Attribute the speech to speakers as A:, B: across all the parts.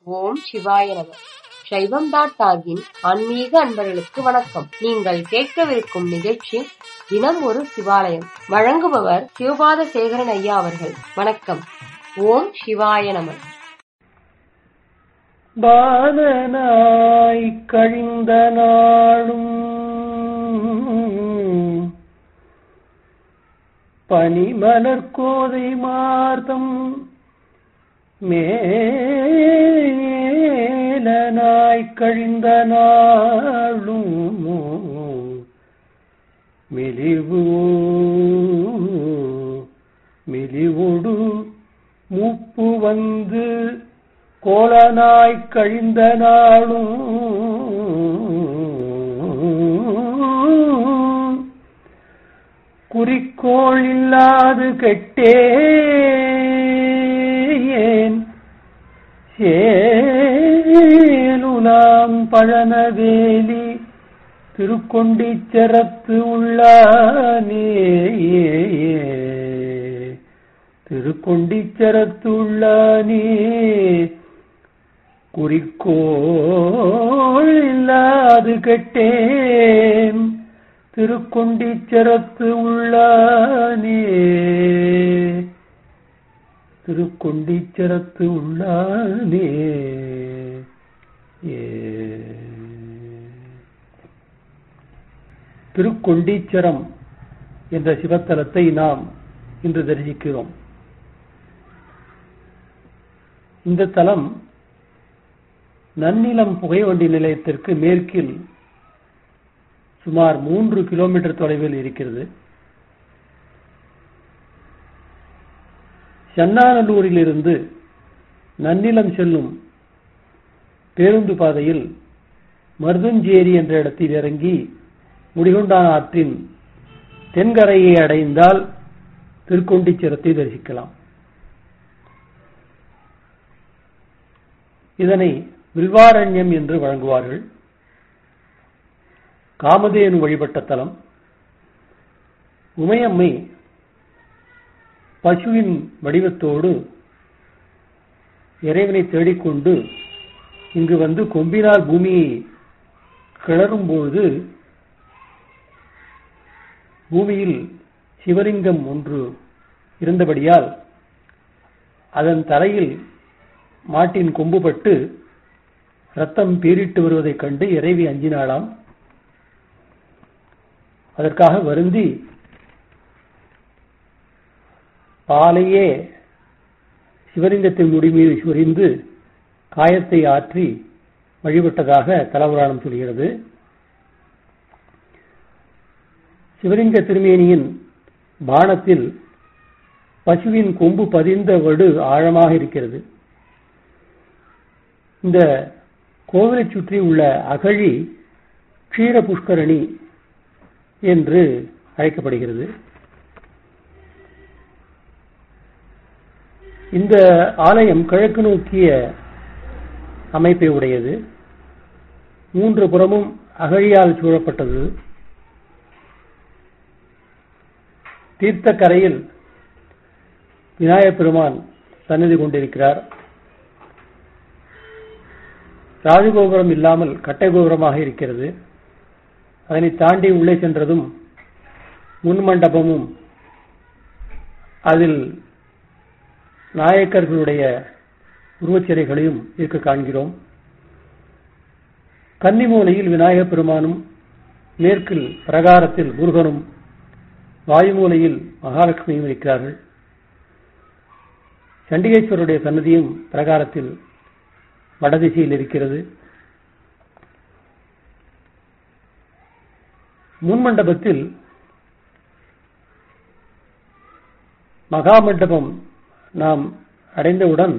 A: ஓம் சிவாய நம சைவம் டாட் டாகின் ஆன்மீக அன்பர்களுக்கு வணக்கம் நீங்கள் கேட்கவிருக்கும் நிகழ்ச்சி தினம் ஒரு சிவாலயம் வழங்குபவர் சிவபாத சேகரன் ஐயா அவர்கள் வணக்கம் ஓம் சிவாய நம
B: பாலனாய் கழிந்த நாளும் பனிமலர் கோதை மார்த்தம் மேலனாய் கழிந்த நாளும் மெலிவு மெலிவொடு மூப்பு வந்து கோலனாய் கழிந்த நாளும் குறிக்கோள் இல்லாது கெட்டேன் சேலுலாம் பழனவேலி திருக்கொண்டிச்சரத்து உள்ளானே திருக்கொண்டிச்சரத்து உள்ளானே குறிக்கோள் இல்லாது கெட்டேன் திருக்கொண்டிச்சரத்து உள்ளானே திருக்கொண்டிச்சரத்து உள்ளானே ஏ திருக்கொண்டீச்சரம் என்ற சிவத்தலத்தை நாம் இன்று தரிசிக்கிறோம் இந்த தலம் நன்னிலம் புகைவண்டி நிலையத்திற்கு மேற்கில் சுமார் மூன்று கிலோமீட்டர் தொலைவில் இருக்கிறது சன்னாநல்லூரிலிருந்து நன்னிலம் செல்லும் பேருந்து பாதையில் மருதஞ்சேரி என்ற இடத்தில் இறங்கி முடிகொண்டான் ஆற்றின் தென்கரையை அடைந்தால் திருக்கொண்டிச்சிரத்தை தரிசிக்கலாம் இதனை வில்வாரண்யம் என்று வழங்குவார்கள் காமதேனு வழிபட்ட தலம் உமையம்மை பசுவின் வடிவத்தோடு இறைவனை தேடிக்கொண்டு இங்கு வந்து கொம்பினால் பூமியை கிளறும் பொழுது பூமியில் சிவலிங்கம் ஒன்று இருந்தபடியால் அதன் தலையில் மாட்டின் கொம்புபட்டு ரத்தம் பீரிட்டு வருவதைக் கண்டு இறைவி அஞ்சினாளாம் அதற்காக வருந்தி பாலையே சிவலிங்கத்தின் முடி மீது சொரிந்து காயத்தை ஆற்றி வழிபட்டதாக தலபுராணம் சொல்கிறது சிவலிங்க திருமேனியின் பானத்தில் பசுவின் கொம்பு பதிந்த வடு ஆழமாக இருக்கிறது இந்த கோவிலை சுற்றி உள்ள அகழி க்ஷீர புஷ்கரணி என்று அழைக்கப்படுகிறது இந்த ஆலயம் கிழக்கு நோக்கிய அமைப்பை உடையது மூன்று புறமும் அகழியால் சூழப்பட்டது தீர்த்த கரையில் விநாயகப் பெருமான் சன்னதி கொண்டிருக்கிறார் ராஜகோபுரம் இல்லாமல் கட்டை கோபுரமாக இருக்கிறது அதனை தாண்டி உள்ளே சென்றதும் முன் மண்டபமும் அதில் நாயக்கர்களுடைய உருவச்சிலைகளையும் இருக்க காண்கிறோம் கன்னிமூலையில் விநாயகப் பெருமானும் மேற்கில் பிரகாரத்தில் முருகனும் வாயுமூலையில் மகாலட்சுமியும் இருக்கிறார்கள் சண்டிகேஸ்வருடைய சன்னதியும் பிரகாரத்தில் வடதிசையில் இருக்கிறது முன்மண்டபத்தில் மகா மண்டபம் நாம் அடைந்தவுடன்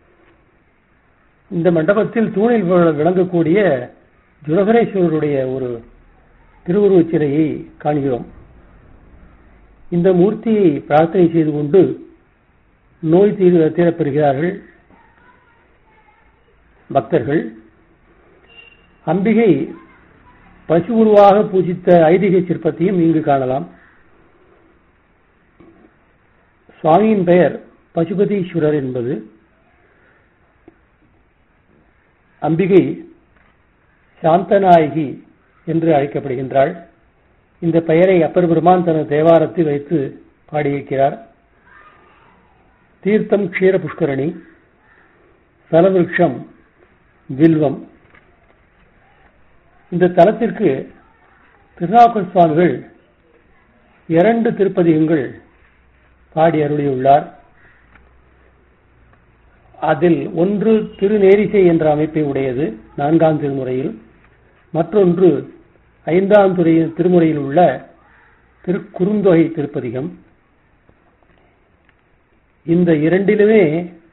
B: இந்த மண்டபத்தில் தூணில் விளங்கக்கூடிய ஜுனகரேஸ்வரருடைய ஒரு திருவுருவச் சிலையை காண்கிறோம் இந்த மூர்த்தியை பிரார்த்தனை செய்து கொண்டு நோய் தீர தீரப்பெறுகிறார்கள் பக்தர்கள் அம்பிகை பசு உருவாக பூஜித்த ஐதீக சிற்பத்தையும் இங்கு காணலாம் சுவாமியின் பெயர் பசுபதீஸ்வரர் என்பது அம்பிகை சாந்தநாயகி என்று அழைக்கப்படுகின்றாள் இந்த பெயரை அப்பர் பெருமான் தனது தேவாரத்தில் வைத்து பாடியிருக்கிறார் தீர்த்தம் க்ஷீர புஷ்கரணி சலவிருஷம் வில்வம் இந்த தலத்திற்கு திருநாவுக்கர் சுவாமிகள் இரண்டு திருப்பதிகங்கள் பாடி அருளியுள்ளார் அதில் ஒன்று திருநேரிசை என்ற அமைப்பை உடையது நான்காம் திருமுறையில் மற்றொன்று ஐந்தாம் துறை திருமுறையில் உள்ள திருக்குறுந்தொகை திருப்பதிகம் இந்த இரண்டிலுமே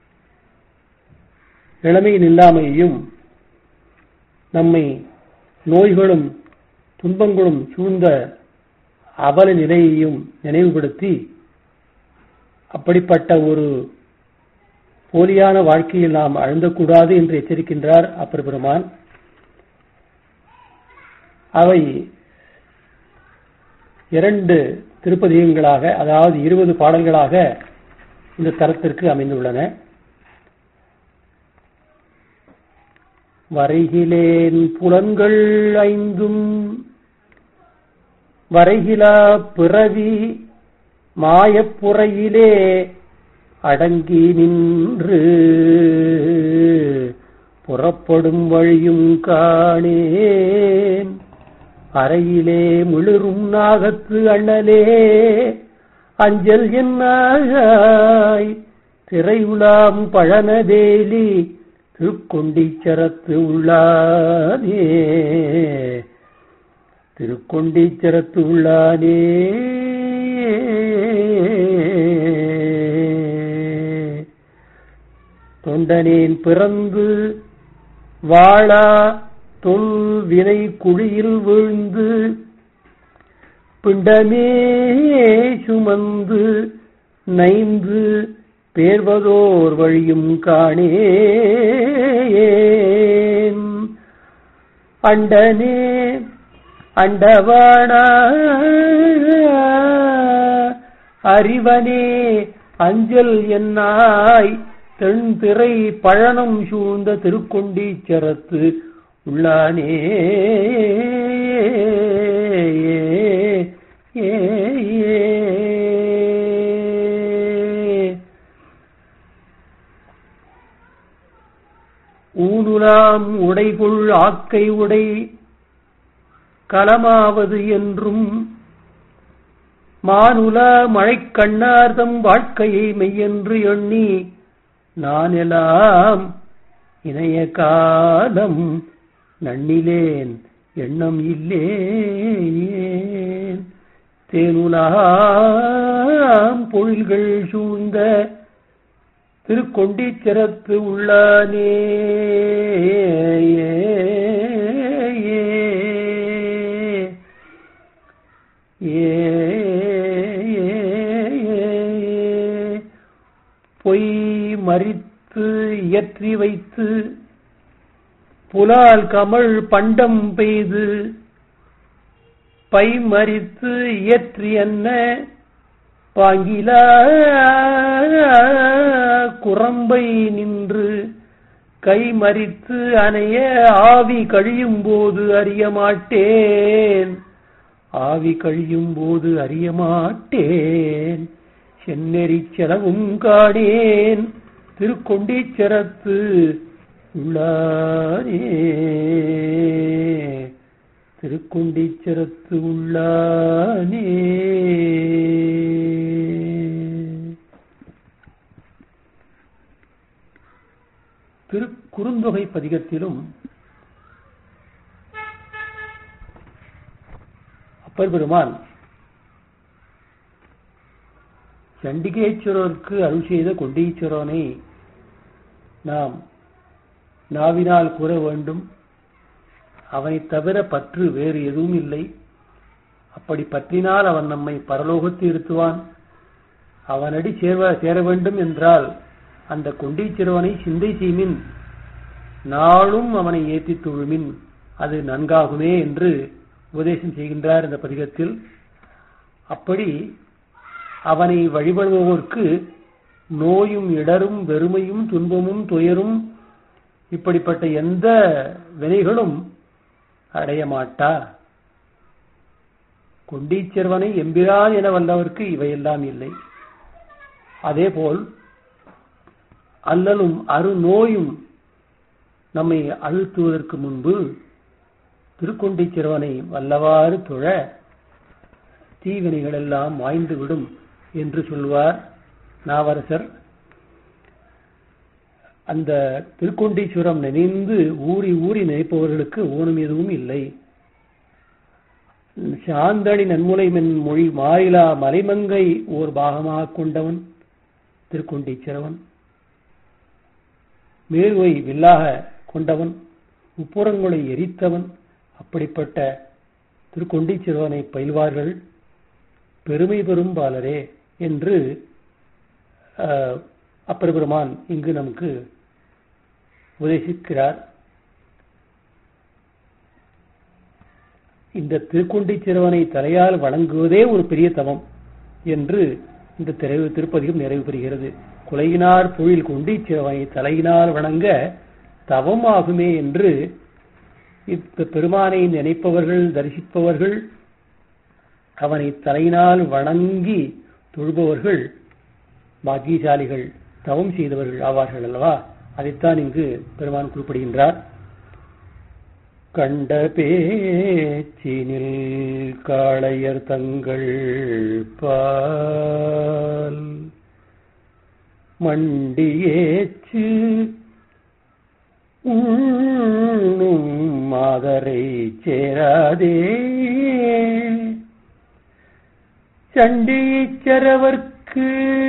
B: இளமையின் இல்லாமையையும் நம்மை நோய்களும் துன்பங்களும் சூழ்ந்த அவல நிலையையும் நினைவுபடுத்தி அப்படிப்பட்ட ஒரு போலியான வாழ்க்கையில் நாம் அழுந்தக்கூடாது என்று எச்சரிக்கின்றார் அப்பர் பெருமான் அவை இரண்டு திருப்பதிகங்களாக அதாவது இருபது பாடல்களாக இந்த தரத்திற்கு அமைந்துள்ளன வரைகிலேன் புலன்கள் ஐந்தும் வரைகிலா பிறவி மாயப்புறையிலே அடங்கி நின்று புறப்படும் வழியும் காணேன் அறையிலே மிளிரும் நாகத்து அண்ணலே அஞ்சல் என்னாய் திரையுலாம் பழனவேலி திருக்கொண்டீச்சரத்து உள்ளானே திருக்கொண்டீச்சரத்து உள்ளானே தொண்டனேன் பிறந்து வாழா தொல் வினை குழியில் வீழ்ந்து பிண்டமே சுமந்து நைந்து பேர்வதோர் வழியும் காணேன் அண்டனே அண்டவானா அறிவனே அஞ்சல் என்னாய் தென்திரை பழனம் சூழ்ந்த திருக்கொண்டீச்சரத்து உள்ளானே ஏ ஊனுலாம் உடைகுள் ஆக்கை உடை கலமாவது என்றும் மானுல மழைக்கண்ணார்தம் வாழ்க்கையை மெய்யென்று எண்ணி நான் எல்லாம் இணைய காலம் நன்னிலேன் எண்ணம் இல்லேன் தேனுலாம் பொழில்கள் சூழ்ந்த திருக்கொண்டீச்சரத்து உள்ளானே பொய் மறித்து இயற்றி வைத்து புலால் கமழ் பண்டம் பெய்து பை மறித்து இயற்றி என்ன பாங்கில குரம்பை நின்று கை மறித்து அணைய ஆவி கழியும் போது அறிய மாட்டேன் ஆவி கழியும் போது அறிய மாட்டேன் செந்நெறி செலவும் காணேன் திருக்கொண்டீச்சரத்து உள்ளாரே திருக்கொண்டீச்சரத்து உள்ளானே திருக்குறுந்தொகை பதிகத்திலும் அப்பர் பெருமான் சண்டிகேஸ்வரருக்கு அருள் செய்த கொண்டீஸ்வரனை நாம் நாவினால் கூற வேண்டும் அவனை தவிர பற்று வேறு எதுவும் இல்லை அப்படி பற்றினால் அவன் நம்மை பரலோகத்து இருத்துவான் அவனடி சேர்வ சேர வேண்டும் என்றால் அந்த கொண்டீச்சிறுவனை சிந்தை செய்மின் நாளும் அவனை ஏற்றி தொழுமின் அது நன்காகுமே என்று உபதேசம் செய்கின்றார் இந்த பதிகத்தில் அப்படி அவனை வழிபடுபவர்க்கு நோயும் இடரும் வெறுமையும் துன்பமும் துயரும் இப்படிப்பட்ட எந்த வினைகளும் அடைய மாட்டா கொண்டீச்செருவனை எம்பிரான் என வல்லவர்க்கு இவையெல்லாம் இல்லை அதேபோல் அல்லலும் அருநோயும் நம்மை அழுத்துவதற்கு முன்பு திருக்கொண்டீச்சிறுவனை வல்லவாறு தொழ தீவினைகள் எல்லாம் மாய்ந்துவிடும் என்று சொல்வார் நாவரசர் அந்த திருக்கொண்டீஸ்வரம் நினைந்து ஊறி ஊறி நினைப்பவர்களுக்கு ஊனம் எதுவும் இல்லை சாந்தனி நன்முலை மென் மொழி மாயிலா மலைமங்கை ஓர் பாகமாக கொண்டவன் திருக்கொண்டீச்சரவன் மேருவை வில்லாக கொண்டவன் உப்புறங்களை எரித்தவன் அப்படிப்பட்ட திருக்கொண்டீச்சிறுவனை பயில்வார்கள் பெருமை பெறும் பாலரே என்று அப்பெருமான் இங்கு நமக்கு உபதேசிக்கிறார் இந்த திருக்கொண்டீச்சிறுவனை தலையால் வணங்குவதே ஒரு பெரிய தவம் என்று இந்த திரைவு திருப்பதியும் நிறைவு பெறுகிறது குலையினார் பொழில் கொண்டீச்சிறுவனை தலையினால் வணங்க தவமாகுமே என்று இப்ப பெருமானை நினைப்பவர்கள் தரிசிப்பவர்கள் அவனை தலையினால் வணங்கி தொழுபவர்கள் பாக்கியசாலிகள் தவம் செய்தவர்கள் ஆவார்கள் அல்லவா அதைத்தான் இங்கு பெருமான் குறிப்பிடுகின்றார் கண்ட பேச்சினில் காளையர் தங்கள் பால் மண்டியேச்சு உண்ணும் மாதரை சேராதே சண்டீச்சரவர்க்கு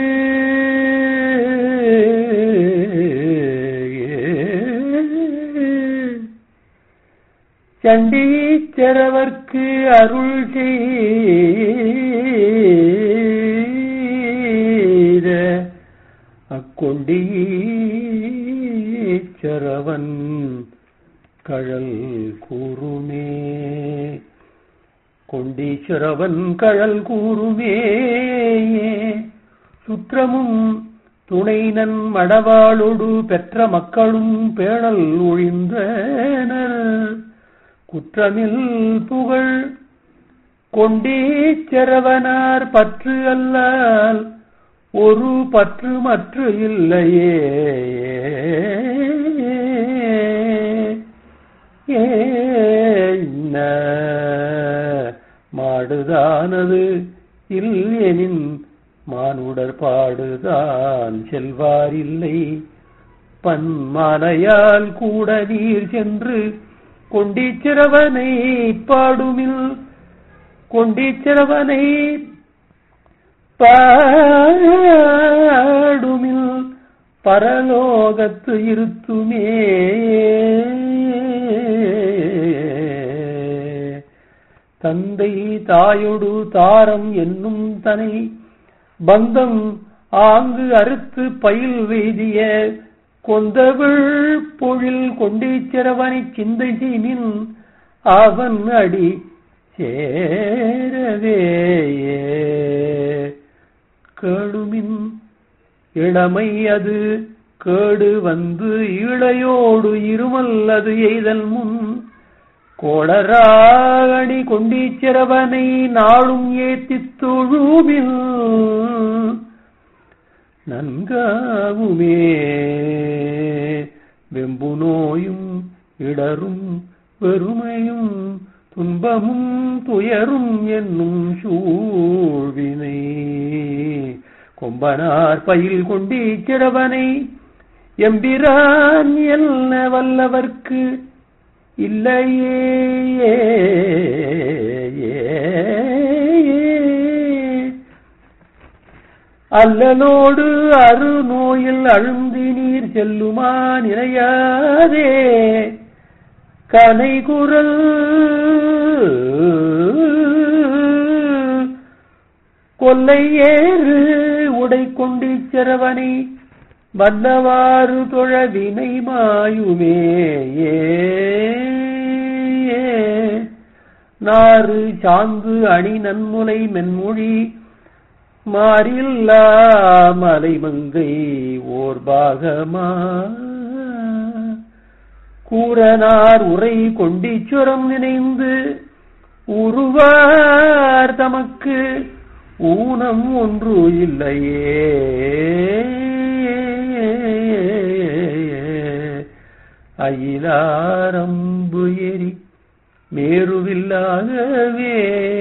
B: சண்டீச்சரவர்க்கு அருள் செய்த அக்கொண்டீச்சரவன் கழல் கூறுமே கொண்டீஸ்வரவன் கழல் கூறுமே சுற்றமும் துணைநன் மடவாளொடு பெற்ற மக்களும் பேணல் ஒழிந்தனர் குற்றமில் புகழ் கொண்டீச்சரவனார் பற்று அல்லால் ஒரு பற்று மற்ற இல்லையே என்ன மாடுதானது இல்லெனின் மானுடர் பாடுதான் செல்வாரில்லை பன்மாலையால் கூட நீர் சென்று கொண்டீச்சிரவனை பாடுமில் கொண்டீச்சிரவனை பாடுமில் பரலோகத்து இருத்துமே தந்தை தாயொடு தாரம் என்னும் தனை பந்தம் ஆங்கு அறுத்து பயில் வெய்திய கொந்தவிழ் பொழில் கொண்டீச்சிரவனை சிந்தை செய்மின் அவன் அடி சேரவே கேடுமின் இளமை அது கேடு வந்து இளையோடு இருமல் அது எய்தல் முன் கோளராகணி கொண்டீச்சிரவனை நாளும் ஏத்தித் தொழுமில் நன்காவுமே வெம்பு நோயும் இடரும் வெறுமையும் துன்பமும் துயரும் என்னும் சூழ்வினை கொம்பனார் பயில் கொண்டீச்சிரவனை எம்பிரான் என்ன வல்லவர்க்கு இல்லையே அல்லலோடு அரு நோயில் அழுந்தி நீர் செல்லுமா நினையாதே கனை குரல் கொல்லை ஏறு உடை கொண்டு செரவனை வந்தவாறு தொழ வினை மாயுமே நாறு சாந்து அணி நன்முலை மென்மொழி மாறில்லா மலை மங்கை ஓர் பாகமா கூரனார் உரை கொண்டீச்சுரம் நினைந்து உருவார் தமக்கு ஊனம் ஒன்று இல்லையே அயிலாரம்பு எரி மேருவில்லாகவே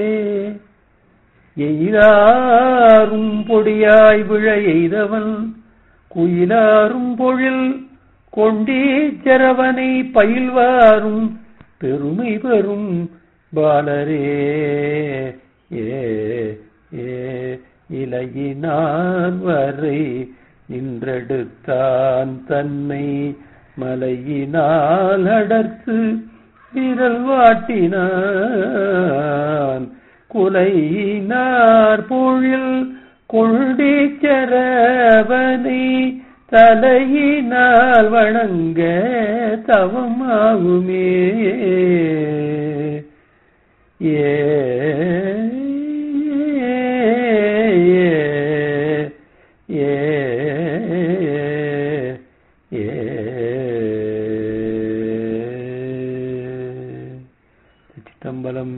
B: எயிலாரும் பொடியாய் விழ எய்தவன் குயிலாரும் பொழில் கொண்டீச்சரவனை பயில்வாரும் பெருமை பெறும் பாலரே ஏ ஏ இலையினான் வரை நின்றெடுத்தான் தன்னை மலையினால் அடர்த்து விரல் வாட்டினான் குலையினார் பொழில் கொண்டீச்சரவனை தலையினால் வணங்க தவமாகுமே ஏ ஏ ஏ சித்தம்பலம்